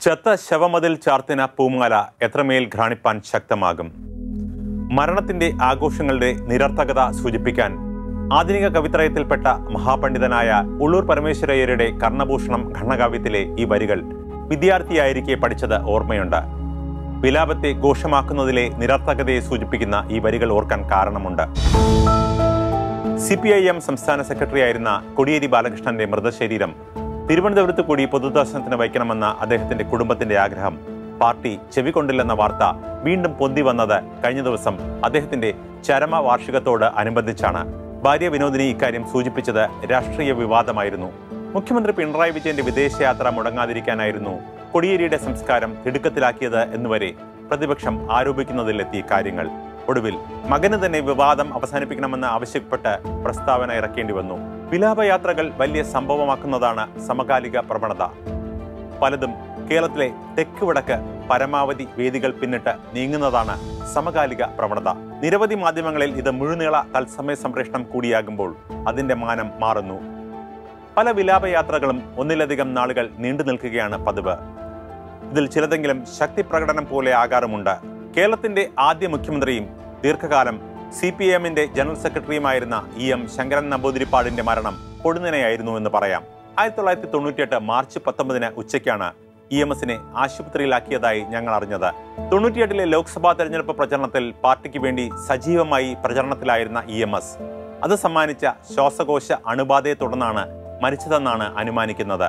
ചത്ത ശവമതിൽ ചാർത്തിന പൂമാല എത്രമേൽ ഘ്രാണിപ്പാൻ ശക്തമാകും മരണത്തിന്റെ ആഘോഷങ്ങളുടെ നിരർത്ഥകത സൂചിപ്പിക്കാൻ ആധുനിക കവിത്രയത്തിൽപ്പെട്ട മഹാപണ്ഡിതനായ ഉള്ളൂർ പരമേശ്വരയ്യരുടെ കർണഭൂഷണം ഘണ്ണകാവ്യത്തിലെ ഈ വരികൾ വിദ്യാർത്ഥിയായിരിക്കെ പഠിച്ചത് ഓർമ്മയുണ്ട് വിലാപത്തെ ഘോഷമാക്കുന്നതിലെ നിരർത്ഥകതയെ സൂചിപ്പിക്കുന്ന ഈ വരികൾ ഓർക്കാൻ കാരണമുണ്ട് സി പി ഐ എം സംസ്ഥാന സെക്രട്ടറി ആയിരുന്ന കൊടിയേരി ബാലകൃഷ്ണന്റെ മൃതശരീരം തിരുവനന്തപുരത്ത് കൂടി പൊതുദർശനത്തിന് വയ്ക്കണമെന്ന അദ്ദേഹത്തിന്റെ കുടുംബത്തിന്റെ ആഗ്രഹം പാർട്ടി ചെവിക്കൊണ്ടില്ലെന്ന വാർത്ത വീണ്ടും പൊന്തി വന്നത് കഴിഞ്ഞ ദിവസം അദ്ദേഹത്തിന്റെ ചരമ വാർഷികത്തോട് അനുബന്ധിച്ചാണ് ഭാര്യ വിനോദിനി ഇക്കാര്യം സൂചിപ്പിച്ചത് രാഷ്ട്രീയ വിവാദമായിരുന്നു മുഖ്യമന്ത്രി പിണറായി വിജയന്റെ വിദേശയാത്ര മുടങ്ങാതിരിക്കാനായിരുന്നു കൊടിയേരിയുടെ സംസ്കാരം തിടുക്കത്തിലാക്കിയത് എന്നുവരെ പ്രതിപക്ഷം ആരോപിക്കുന്നതിലെത്തി കാര്യങ്ങൾ ഒടുവിൽ മകന് തന്നെ വിവാദം അവസാനിപ്പിക്കണമെന്ന് ആവശ്യപ്പെട്ട് പ്രസ്താവന ഇറക്കേണ്ടി വന്നു വിലാപയാത്രകൾ വലിയ സംഭവമാക്കുന്നതാണ് സമകാലിക പ്രവണത പലതും കേരളത്തിലെ തെക്ക് വടക്ക് പരമാവധി വേദികൾ പിന്നിട്ട് നീങ്ങുന്നതാണ് സമകാലിക പ്രവണത നിരവധി മാധ്യമങ്ങളിൽ ഇത് മുഴുനീള തത്സമയ സംപ്രേഷണം കൂടിയാകുമ്പോൾ അതിന്റെ മാനം മാറുന്നു പല വിലാപയാത്രകളും ഒന്നിലധികം നാളുകൾ നീണ്ടു നിൽക്കുകയാണ് പതിവ് ഇതിൽ ചിലതെങ്കിലും ശക്തി പ്രകടനം പോലെ ആകാറുമുണ്ട് കേരളത്തിന്റെ ആദ്യ മുഖ്യമന്ത്രിയും ദീർഘകാലം സി പി എമ്മിന്റെ ജനറൽ സെക്രട്ടറിയുമായിരുന്ന ഇ എം ശങ്കരൻ നമ്പൂതിരിപ്പാടിന്റെ മരണം പൊടുന്നനെയായിരുന്നു എന്ന് പറയാം ആയിരത്തി തൊള്ളായിരത്തി തൊണ്ണൂറ്റിയെട്ട് മാർച്ച് പത്തൊമ്പതിന് ഉച്ചയ്ക്കാണ് ഇ എം എസിനെ ആശുപത്രിയിലാക്കിയതായി ഞങ്ങൾ അറിഞ്ഞത് തൊണ്ണൂറ്റിയെട്ടിലെ ലോക്സഭാ തെരഞ്ഞെടുപ്പ് പ്രചരണത്തിൽ പാർട്ടിക്ക് വേണ്ടി സജീവമായി പ്രചരണത്തിലായിരുന്ന ഇ എം എസ് അത് സമ്മാനിച്ച ശ്വാസകോശ അണുബാധയെ തുടർന്നാണ് മരിച്ചതെന്നാണ് അനുമാനിക്കുന്നത്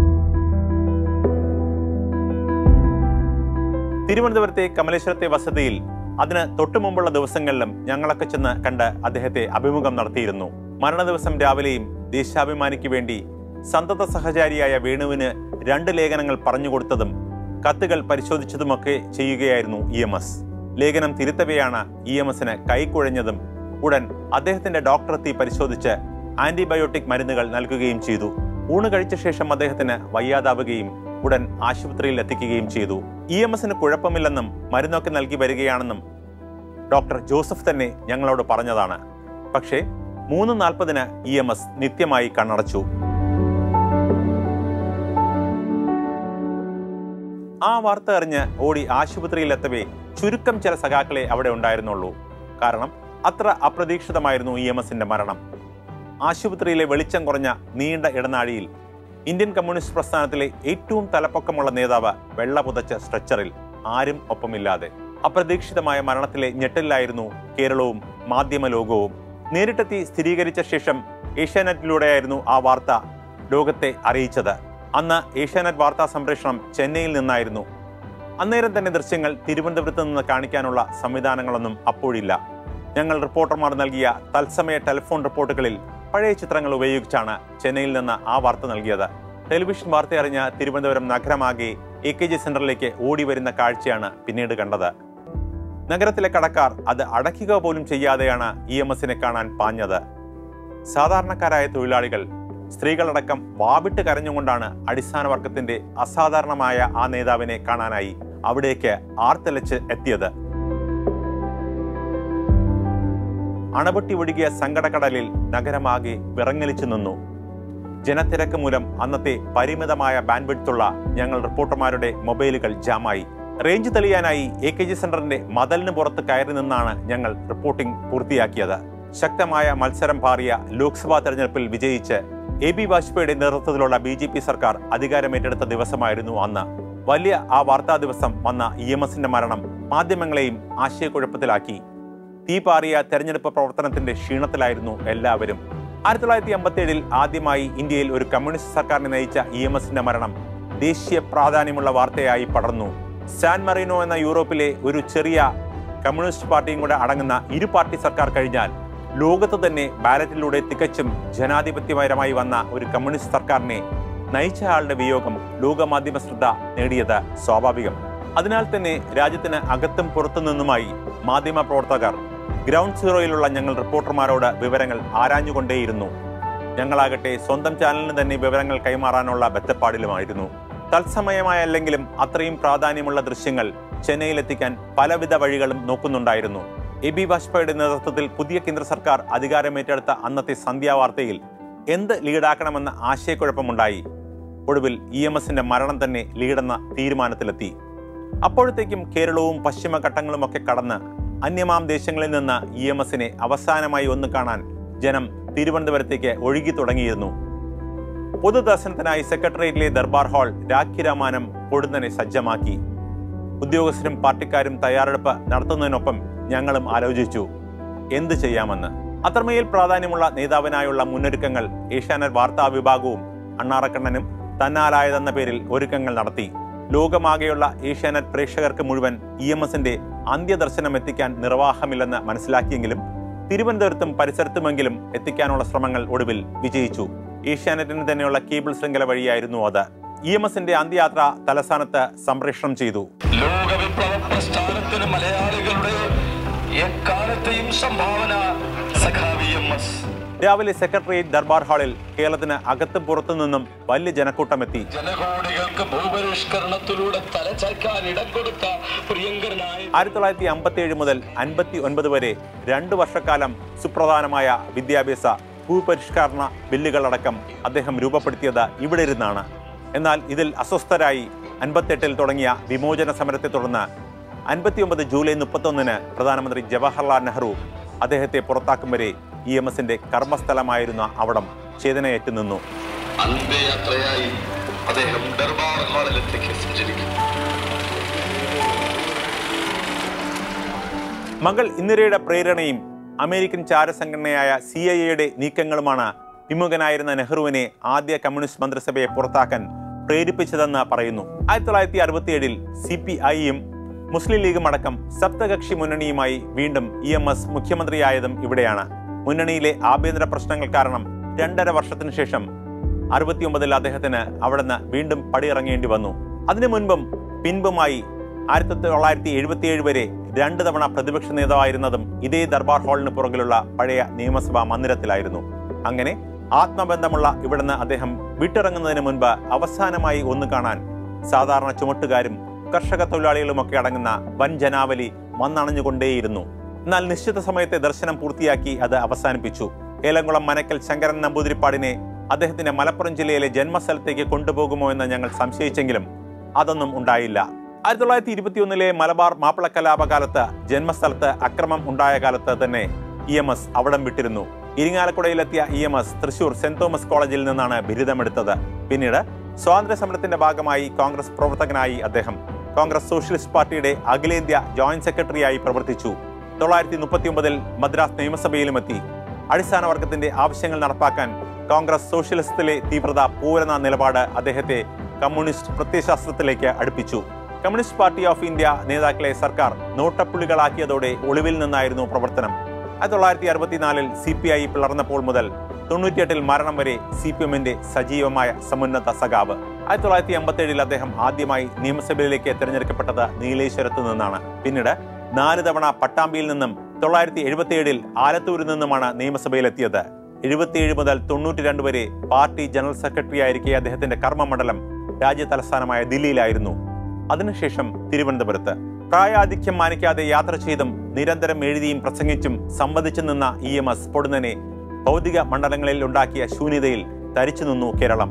തിരുവനന്തപുരത്തെ കമലേശ്വരത്തെ വസതിയിൽ അതിന് തൊട്ടു മുമ്പുള്ള ദിവസങ്ങളിലും ഞങ്ങളൊക്കെ ചെന്ന് കണ്ട് അദ്ദേഹത്തെ അഭിമുഖം നടത്തിയിരുന്നു മരണ ദിവസം രാവിലെയും ദേശാഭിമാനിക്ക് വേണ്ടി സന്തത സഹചാരിയായ വേണുവിന് രണ്ട് ലേഖനങ്ങൾ പറഞ്ഞുകൊടുത്തതും കത്തുകൾ പരിശോധിച്ചതുമൊക്കെ ചെയ്യുകയായിരുന്നു ഇ എം എസ് ലേഖനം തിരുത്തവെയാണ് ഇ എം എസിന് കൈക്കുഴഞ്ഞതും ഉടൻ അദ്ദേഹത്തിന്റെ ഡോക്ടർ എത്തി പരിശോധിച്ച് ആന്റിബയോട്ടിക് മരുന്നുകൾ നൽകുകയും ചെയ്തു ഊണ് കഴിച്ച ശേഷം അദ്ദേഹത്തിന് വയ്യാതാവുകയും ഉടൻ ആശുപത്രിയിൽ എത്തിക്കുകയും ചെയ്തു ഇ എം എസിന് കുഴപ്പമില്ലെന്നും മരുന്നൊക്കെ നൽകി വരികയാണെന്നും ഡോക്ടർ ജോസഫ് തന്നെ ഞങ്ങളോട് പറഞ്ഞതാണ് പക്ഷേ മൂന്ന് നാൽപ്പതിന് ഇ എം എസ് നിത്യമായി കണ്ണടച്ചു ആ വാർത്ത അറിഞ്ഞ് ഓടി ആശുപത്രിയിലെത്തവേ ചുരുക്കം ചില സഖാക്കളെ അവിടെ ഉണ്ടായിരുന്നുള്ളൂ കാരണം അത്ര അപ്രതീക്ഷിതമായിരുന്നു ഇ എം എസിന്റെ മരണം ആശുപത്രിയിലെ വെളിച്ചം കുറഞ്ഞ നീണ്ട ഇടനാഴിയിൽ ഇന്ത്യൻ കമ്മ്യൂണിസ്റ്റ് പ്രസ്ഥാനത്തിലെ ഏറ്റവും തലപ്പൊക്കമുള്ള നേതാവ് വെള്ള പുതച്ച സ്ട്രെച്ചറിൽ ആരും ഒപ്പമില്ലാതെ അപ്രതീക്ഷിതമായ മരണത്തിലെ ഞെട്ടലിലായിരുന്നു കേരളവും മാധ്യമ ലോകവും നേരിട്ടെത്തി സ്ഥിരീകരിച്ച ശേഷം ഏഷ്യാനെറ്റിലൂടെയായിരുന്നു ആ വാർത്ത ലോകത്തെ അറിയിച്ചത് അന്ന് ഏഷ്യാനെറ്റ് വാർത്താ സംപ്രേഷണം ചെന്നൈയിൽ നിന്നായിരുന്നു അന്നേരം തന്നെ ദൃശ്യങ്ങൾ തിരുവനന്തപുരത്ത് നിന്ന് കാണിക്കാനുള്ള സംവിധാനങ്ങളൊന്നും അപ്പോഴില്ല ഞങ്ങൾ റിപ്പോർട്ടർമാർ നൽകിയ തത്സമയ ടെലിഫോൺ റിപ്പോർട്ടുകളിൽ പഴയ ചിത്രങ്ങൾ ഉപയോഗിച്ചാണ് ചെന്നൈയിൽ നിന്ന് ആ വാർത്ത നൽകിയത് ടെലിവിഷൻ വാർത്ത അറിഞ്ഞ തിരുവനന്തപുരം നഗരമാകെ എ കെ ജി സെന്ററിലേക്ക് ഓടി വരുന്ന കാഴ്ചയാണ് പിന്നീട് കണ്ടത് നഗരത്തിലെ കടക്കാർ അത് അടയ്ക്കുക പോലും ചെയ്യാതെയാണ് ഇ എം എസിനെ കാണാൻ പാഞ്ഞത് സാധാരണക്കാരായ തൊഴിലാളികൾ സ്ത്രീകളടക്കം വാവിട്ട് കരഞ്ഞുകൊണ്ടാണ് അടിസ്ഥാന വർഗത്തിന്റെ അസാധാരണമായ ആ നേതാവിനെ കാണാനായി അവിടേക്ക് ആർത്തലച്ച് എത്തിയത് അണപൊട്ടി ഒഴുകിയ സങ്കടക്കടലിൽ നഗരമാകെ വിറങ്ങലിച്ചു നിന്നു ജനത്തിരക്ക് മൂലം അന്നത്തെ പരിമിതമായ ബാൻഡ്വിഡ്ത്തുള്ള ഞങ്ങൾ റിപ്പോർട്ടർമാരുടെ മൊബൈലുകൾ ജാമായി റേഞ്ച് തെളിയാനായി എ കെ ജി സെന്ററിന്റെ മതലിന് പുറത്ത് കയറി നിന്നാണ് ഞങ്ങൾ റിപ്പോർട്ടിംഗ് പൂർത്തിയാക്കിയത് ശക്തമായ മത്സരം പാറിയ ലോക്സഭാ തെരഞ്ഞെടുപ്പിൽ വിജയിച്ച് എ ബി വാജ്പേയിയുടെ നേതൃത്വത്തിലുള്ള ബി ജെ പി സർക്കാർ അധികാരമേറ്റെടുത്ത ദിവസമായിരുന്നു അന്ന് വലിയ ആ വാർത്താ ദിവസം വന്ന ഇ എം എസിന്റെ മരണം മാധ്യമങ്ങളെയും ആശയക്കുഴപ്പത്തിലാക്കി തീ പാറിയ തെരഞ്ഞെടുപ്പ് പ്രവർത്തനത്തിന്റെ ക്ഷീണത്തിലായിരുന്നു എല്ലാവരും ആയിരത്തി തൊള്ളായിരത്തി അമ്പത്തി ഏഴിൽ ആദ്യമായി ഇന്ത്യയിൽ ഒരു കമ്മ്യൂണിസ്റ്റ് സർക്കാരിനെ നയിച്ച ഇ എം എസിന്റെ മരണം ദേശീയ പ്രാധാന്യമുള്ള വാർത്തയായി പടർന്നു സാൻ മറീനോ എന്ന യൂറോപ്പിലെ ഒരു ചെറിയ കമ്മ്യൂണിസ്റ്റ് പാർട്ടിയും കൂടെ അടങ്ങുന്ന ഇരു പാർട്ടി സർക്കാർ കഴിഞ്ഞാൽ ലോകത്ത് തന്നെ ബാലറ്റിലൂടെ തികച്ചും ജനാധിപത്യപരമായി വന്ന ഒരു കമ്മ്യൂണിസ്റ്റ് സർക്കാരിനെ നയിച്ച ആളുടെ വിയോഗം ലോകമാധ്യമ ശ്രദ്ധ നേടിയത് സ്വാഭാവികം അതിനാൽ തന്നെ രാജ്യത്തിന് അകത്തും പുറത്തു നിന്നുമായി മാധ്യമ പ്രവർത്തകർ ഗ്രൗണ്ട് സീറോയിലുള്ള ഞങ്ങൾ റിപ്പോർട്ടർമാരോട് വിവരങ്ങൾ ആരാഞ്ഞുകൊണ്ടേയിരുന്നു ഞങ്ങളാകട്ടെ സ്വന്തം ചാനലിന് തന്നെ വിവരങ്ങൾ കൈമാറാനുള്ള ബന്ധപ്പാടിലുമായിരുന്നു തത്സമയമായല്ലെങ്കിലും അത്രയും പ്രാധാന്യമുള്ള ദൃശ്യങ്ങൾ ചെന്നൈയിലെത്തിക്കാൻ പലവിധ വഴികളും നോക്കുന്നുണ്ടായിരുന്നു എ ബി വാജ്പേയിയുടെ നേതൃത്വത്തിൽ പുതിയ കേന്ദ്ര സർക്കാർ അധികാരമേറ്റെടുത്ത അന്നത്തെ സന്ധ്യാവാർത്തയിൽ എന്ത് ലീഡാക്കണമെന്ന ആശയക്കുഴപ്പമുണ്ടായി ഒടുവിൽ ഇ എം എസിന്റെ മരണം തന്നെ ലീഡെന്ന തീരുമാനത്തിലെത്തി അപ്പോഴത്തേക്കും കേരളവും പശ്ചിമഘട്ടങ്ങളുമൊക്കെ കടന്ന് അന്യമാം ദേശങ്ങളിൽ നിന്ന് ഇ എം എസിനെ അവസാനമായി ഒന്ന് കാണാൻ ജനം തിരുവനന്തപുരത്തേക്ക് ഒഴുകി തുടങ്ങിയിരുന്നു പൊതുദർശനത്തിനായി സെക്രട്ടേറിയറ്റിലെ ദർബാർ ഹാൾ രാഖി രാമാനം പൊടുന്നനെ സജ്ജമാക്കി ഉദ്യോഗസ്ഥരും പാർട്ടിക്കാരും തയ്യാറെടുപ്പ് നടത്തുന്നതിനൊപ്പം ഞങ്ങളും ആലോചിച്ചു എന്ത് ചെയ്യാമെന്ന് അത്രമേൽ പ്രാധാന്യമുള്ള നേതാവിനായുള്ള മുന്നൊരുക്കങ്ങൾ ഏഷ്യാനെറ്റ് വാർത്താ വിഭാഗവും അണ്ണാറക്കണ്ണനും തന്നാലായതെന്ന പേരിൽ ഒരുക്കങ്ങൾ നടത്തി ലോകമാകെയുള്ള ഏഷ്യാനെറ്റ് പ്രേക്ഷകർക്ക് മുഴുവൻ ഇ എം എസിന്റെ അന്ത്യദർശനം എത്തിക്കാൻ നിർവാഹമില്ലെന്ന് മനസ്സിലാക്കിയെങ്കിലും തിരുവനന്തപുരത്തും പരിസരത്തുമെങ്കിലും എത്തിക്കാനുള്ള ശ്രമങ്ങൾ ഒടുവിൽ വിജയിച്ചു ഏഷ്യാനെറ്റിന് തന്നെയുള്ള കേബിൾ ശൃംഖല വഴിയായിരുന്നു അത് ഇ എം എസിന്റെ അന്ത്യയാത്ര തലസ്ഥാനത്ത് സംപ്രേഷണം ചെയ്തു ലോക വിപ്ലവ പ്രസ്ഥാനത്തിന് മലയാളികളുടെ എക്കാലത്തെയും സംഭാവന സഖാവി എം എസ് രാവിലെ സെക്രട്ടേറിയറ്റ് ദർബാർ ഹാളിൽ കേരളത്തിന് അകത്തും പുറത്തു നിന്നും വലിയ ജനക്കൂട്ടമെത്തി ജനകോടികൾക്ക് ഭൂപരിഷ്കരണത്തിലൂടെ തലചായ്ക്കാൻ ഇടം കൊടുത്ത പ്രിയങ്കരനായ ആയിരത്തി തൊള്ളായിരത്തി അമ്പത്തി ഏഴ് മുതൽ അൻപത്തി ഒൻപത് വരെ രണ്ടു വർഷക്കാലം സുപ്രധാനമായ വിദ്യാഭ്യാസ ഭൂപരിഷ്കരണ ബില്ലുകളടക്കം അദ്ദേഹം രൂപപ്പെടുത്തിയത് ഇവിടെ ഇരുന്നാണ് എന്നാൽ ഇതിൽ അസ്വസ്ഥരായി അൻപത്തെട്ടിൽ തുടങ്ങിയ വിമോചന സമരത്തെ തുടർന്ന് അൻപത്തിയൊമ്പത് ജൂലൈ മുപ്പത്തൊന്നിന് പ്രധാനമന്ത്രി ജവഹർലാൽ നെഹ്റു അദ്ദേഹത്തെ പുറത്താക്കും വരെ ഇ എം എസിന്റെ കർമ്മസ്ഥലമായിരുന്ന അവിടം ചേതനയേറ്റു നിന്നു അന്ത്യയാത്രയായി അദ്ദേഹം ദർബാർ ഹാളിലെത്തേക്ക് സഞ്ചരിക്കും മകൾ ഇന്ദിരയുടെ പ്രേരണയും അമേരിക്കൻ ചാരസംഘടനയായ സി ഐ എയുടെ നീക്കങ്ങളുമാണ് വിമുഖനായിരുന്ന നെഹ്റുവിനെ ആദ്യ കമ്മ്യൂണിസ്റ്റ് മന്ത്രിസഭയെ പുറത്താക്കാൻ പ്രേരിപ്പിച്ചതെന്ന് പറയുന്നു ആയിരത്തി തൊള്ളായിരത്തി അറുപത്തിയേഴിൽ സി പി ഐയും മുസ്ലിം ലീഗും അടക്കം സപ്തകക്ഷി മുന്നണിയുമായി വീണ്ടും ഇ എം എസ് മുഖ്യമന്ത്രിയായതും ഇവിടെയാണ് മുന്നണിയിലെ ആഭ്യന്തര പ്രശ്നങ്ങൾ കാരണം രണ്ടര വർഷത്തിനു ശേഷം അറുപത്തിയൊമ്പതിൽ അദ്ദേഹത്തിന് അവിടുന്ന് വീണ്ടും പടിയിറങ്ങേണ്ടി വന്നു അതിനു മുൻപും പിൻപുമായി ആയിരത്തി തൊള്ളായിരത്തി എഴുപത്തിയേഴ് വരെ രണ്ട് തവണ പ്രതിപക്ഷ നേതാവായിരുന്നതും ഇതേ ദർബാർ ഹാളിന് പുറകിലുള്ള പഴയ നിയമസഭാ മന്ദിരത്തിലായിരുന്നു അങ്ങനെ ആത്മബന്ധമുള്ള ഇവിടുന്ന് അദ്ദേഹം വിട്ടിറങ്ങുന്നതിന് മുൻപ് അവസാനമായി ഒന്ന് കാണാൻ സാധാരണ ചുമട്ടുകാരും കർഷക തൊഴിലാളികളുമൊക്കെ അടങ്ങുന്ന വൻ ജനാവലി വന്നണഞ്ഞുകൊണ്ടേയിരുന്നു എന്നാൽ നിശ്ചിത സമയത്തെ ദർശനം പൂർത്തിയാക്കി അത് അവസാനിപ്പിച്ചു ഏലംകുളം മനക്കൽ ശങ്കരൻ നമ്പൂതിരിപ്പാടിനെ അദ്ദേഹത്തിന്റെ മലപ്പുറം ജില്ലയിലെ ജന്മസ്ഥലത്തേക്ക് കൊണ്ടുപോകുമോ എന്ന് ഞങ്ങൾ സംശയിച്ചെങ്കിലും അതൊന്നും ഉണ്ടായില്ല ആയിരത്തി തൊള്ളായിരത്തി ഇരുപത്തിയൊന്നിലെ മലബാർ മാപ്പിള കലാപകാലത്ത് ജന്മസ്ഥലത്ത് അക്രമം ഉണ്ടായ കാലത്ത് തന്നെ ഇ എം എസ് അവിടം വിട്ടിരുന്നു ഇരിങ്ങാലക്കുടയിലെത്തിയ E M S Thrissur Saint Thomas കോളേജിൽ നിന്നാണ് ബിരുദമെടുത്തത് പിന്നീട് സ്വാതന്ത്ര്യ സമരത്തിന്റെ ഭാഗമായി കോൺഗ്രസ് പ്രവർത്തകനായി അദ്ദേഹം കോൺഗ്രസ് സോഷ്യലിസ്റ്റ് പാർട്ടിയുടെ അഖിലേന്ത്യാ ജോയിന്റ് സെക്രട്ടറിയായി പ്രവർത്തിച്ചു തൊള്ളായിരത്തി മുപ്പത്തിയൊമ്പതിൽ മദ്രാസ് നിയമസഭയിലുമെത്തി അടിസ്ഥാന വർഗത്തിന്റെ ആവശ്യങ്ങൾ നടപ്പാക്കാൻ കോൺഗ്രസ് സോഷ്യലിസത്തിലെ തീവ്രത പൂരന നിലപാട് അദ്ദേഹത്തെ കമ്മ്യൂണിസ്റ്റ് പ്രത്യയശാസ്ത്രത്തിലേക്ക് അടുപ്പിച്ചു കമ്മ്യൂണിസ്റ്റ് പാർട്ടി ഓഫ് ഇന്ത്യ നേതാക്കളെ സർക്കാർ നോട്ടപ്പുള്ളികളാക്കിയതോടെ ഒളിവിൽ നിന്നായിരുന്നു പ്രവർത്തനം ആയിരത്തി തൊള്ളായിരത്തി അറുപത്തിനാലിൽ സി പി ഐ പിളർന്നപ്പോൾ മുതൽ തൊണ്ണൂറ്റിയെട്ടിൽ മരണം വരെ സി പി എമ്മിന്റെ സജീവമായ സമുന്നത സഖാവ് ആയിരത്തി തൊള്ളായിരത്തി അമ്പത്തേഴിൽ അദ്ദേഹം ആദ്യമായി നിയമസഭയിലേക്ക് തിരഞ്ഞെടുക്കപ്പെട്ടത് നീലേശ്വരത്ത് നിന്നാണ് പിന്നീട് നാല് തവണ പട്ടാമ്പിയിൽ നിന്നും തൊള്ളായിരത്തി എഴുപത്തിയേഴിൽ ആലത്തൂരിൽ നിന്നുമാണ് നിയമസഭയിലെത്തിയത് എഴുപത്തിയേഴ് മുതൽ തൊണ്ണൂറ്റി രണ്ട് വരെ പാർട്ടി ജനറൽ സെക്രട്ടറി ആയിരിക്കെ അദ്ദേഹത്തിന്റെ കർമ്മമണ്ഡലം രാജ്യ തലസ്ഥാനമായ ദില്ലിയിലായിരുന്നു അതിനുശേഷം തിരുവനന്തപുരത്ത് പ്രായാധിക്യം മാനിക്കാതെ യാത്ര ചെയ്തും നിരന്തരം എഴുതിയും പ്രസംഗിച്ചും സംവദിച്ചു നിന്ന ഇ എം എസ് പൊടുന്നനെ ഭൗതിക മണ്ഡലങ്ങളിൽ ഉണ്ടാക്കിയ ശൂന്യതയിൽ തരിച്ചു നിന്നു കേരളം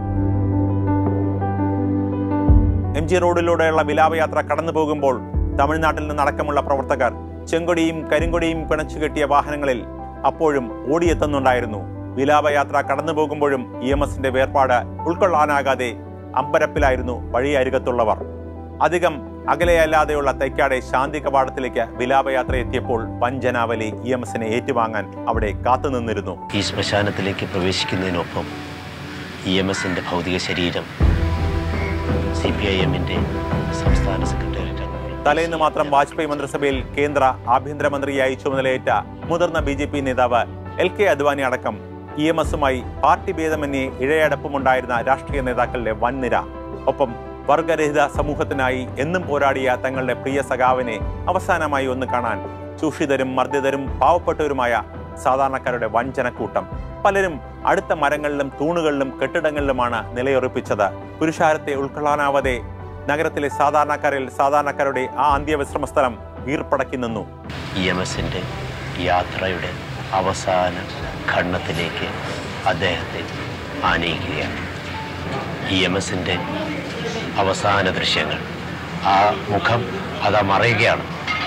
എം ജി റോഡിലൂടെയുള്ള വിലാപയാത്ര കടന്നു പോകുമ്പോൾ തമിഴ്നാട്ടിൽ നിന്നടക്കമുള്ള പ്രവർത്തകർ ചെങ്കൊടിയും കരിങ്കൊടിയും പിണച്ചു കെട്ടിയ വാഹനങ്ങളിൽ അപ്പോഴും ഓടിയെത്തുന്നുണ്ടായിരുന്നു വിലാപയാത്ര കടന്നു പോകുമ്പോഴും ഇ എം എസിന്റെ വേർപാട് ഉൾക്കൊള്ളാനാകാതെ അമ്പരപ്പിലായിരുന്നു വഴിയരികത്തുള്ളവർ അധികം അകലെയല്ലാതെയുള്ള തൈക്കാടെ ശാന്തി കവാടത്തിലേക്ക് വിലാപയാത്ര എത്തിയപ്പോൾ വഞ്ചനാവലി ഇ എം എസിനെ ഏറ്റുവാങ്ങാൻ അവിടെ കാത്തുനിന്നിരുന്നു ഈ ശ്മശാനത്തിലേക്ക് പ്രവേശിക്കുന്നതിനൊപ്പം ഇ എം എസിൻ്റെ ഭൗതിക ശരീരം സി പി ഐ എമ്മിൻ്റെ സംസ്ഥാന സെക്രട്ടേറിയറ്റ് അംഗങ്ങൾ തലേന്ന് മാത്രം വാജ്പേയി മന്ത്രിസഭയിൽ കേന്ദ്ര ആഭ്യന്തരമന്ത്രിയായി ചുമതലയേറ്റ മുതിർന്ന ബി ജെ പി നേതാവ് എൽ കെ അദ്വാനി അടക്കം ഇ എം എസുമായി പാർട്ടി ഭേദമന്യേ ഇഴയടപ്പമുണ്ടായിരുന്ന രാഷ്ട്രീയ നേതാക്കളുടെ വൻനിര ഒപ്പം വർഗരഹിത സമൂഹത്തിനായി എന്നും പോരാടിയ തങ്ങളുടെ പ്രിയ സഖാവിനെ അവസാനമായി ഒന്ന് കാണാൻ ചൂഷിതരും മർദ്ദിതരും പാവപ്പെട്ടവരുമായ സാധാരണക്കാരുടെ വഞ്ചനക്കൂട്ടം പലരും അടുത്ത മരങ്ങളിലും തൂണുകളിലും കെട്ടിടങ്ങളിലുമാണ് നിലയുറപ്പിച്ചത് പുരുഷാരത്തെ ഉൾക്കൊള്ളാനാവാതെ നഗരത്തിലെ സാധാരണക്കാരിൽ സാധാരണക്കാരുടെ ആ അന്ത്യവിശ്രമ സ്ഥലം വീർപ്പടക്കി നിന്നു ഇ എം എസിൻ്റെ യാത്രയുടെ അവസാന ഖണ്ഡത്തിലേക്ക് അദ്ദേഹത്തെ ആനയിക്കുകയാണ് ഇ എം എസിൻ്റെ അവസാന ദൃശ്യങ്ങൾ ആ മുഖം അതാ മറയുകയാണ്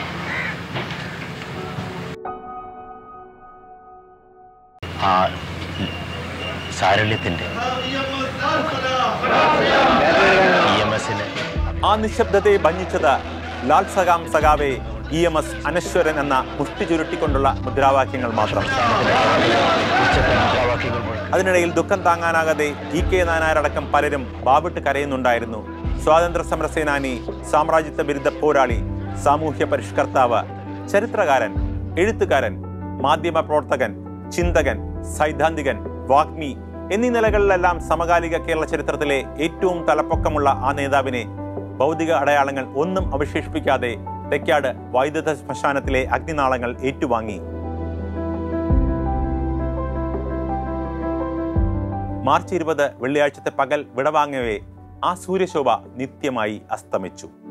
ആ സാരല്യത്തിൻ്റെ ഇ എം എസിന് ആ നിശബ്ദതയെ ഭഞ്ജിച്ചത് ലാൽ സഖാം സഖാവെ ഇ എം എസ് അനശ്വരൻ എന്ന മുഷ്ടി ചുരുട്ടിക്കൊണ്ടുള്ള മുദ്രാവാക്യങ്ങൾ മാത്രം ഉച്ചത്തിൽ മുദ്രാവാക്യങ്ങൾ മുഴങ്ങി. അതിനിടയിൽ ദുഃഖം താങ്ങാനാകാതെ ഇ കെ നായനാരടക്കം പലരും വാവിട്ട് കരയുന്നുണ്ടായിരുന്നു സ്വാതന്ത്ര്യ സമര സേനാനി സാമ്രാജ്യത്വ വിരുദ്ധ പോരാളി സാമൂഹ്യ പരിഷ്കർത്താവ് ചരിത്രകാരൻ എഴുത്തുകാരൻ മാധ്യമ പ്രവർത്തകൻ ചിന്തകൻ സൈദ്ധാന്തികൻ വാഗ്മി എന്നീ നിലകളിലെല്ലാം സമകാലിക കേരള ചരിത്രത്തിലെ ഏറ്റവും തലപ്പൊക്കമുള്ള ആ നേതാവിനെ ഭൗതിക അടയാളങ്ങൾ ഒന്നും അവശേഷിപ്പിക്കാതെ തെക്കാട് വൈദ്യുത ശ്മശാനത്തിലെ അഗ്നിനാളങ്ങൾ ഏറ്റുവാങ്ങി മാർച്ച് ഇരുപത് വെള്ളിയാഴ്ചത്തെ പകൽ വിടവാങ്ങവേ ആ സൂര്യശോഭ നിത്യമായി അസ്തമിച്ചു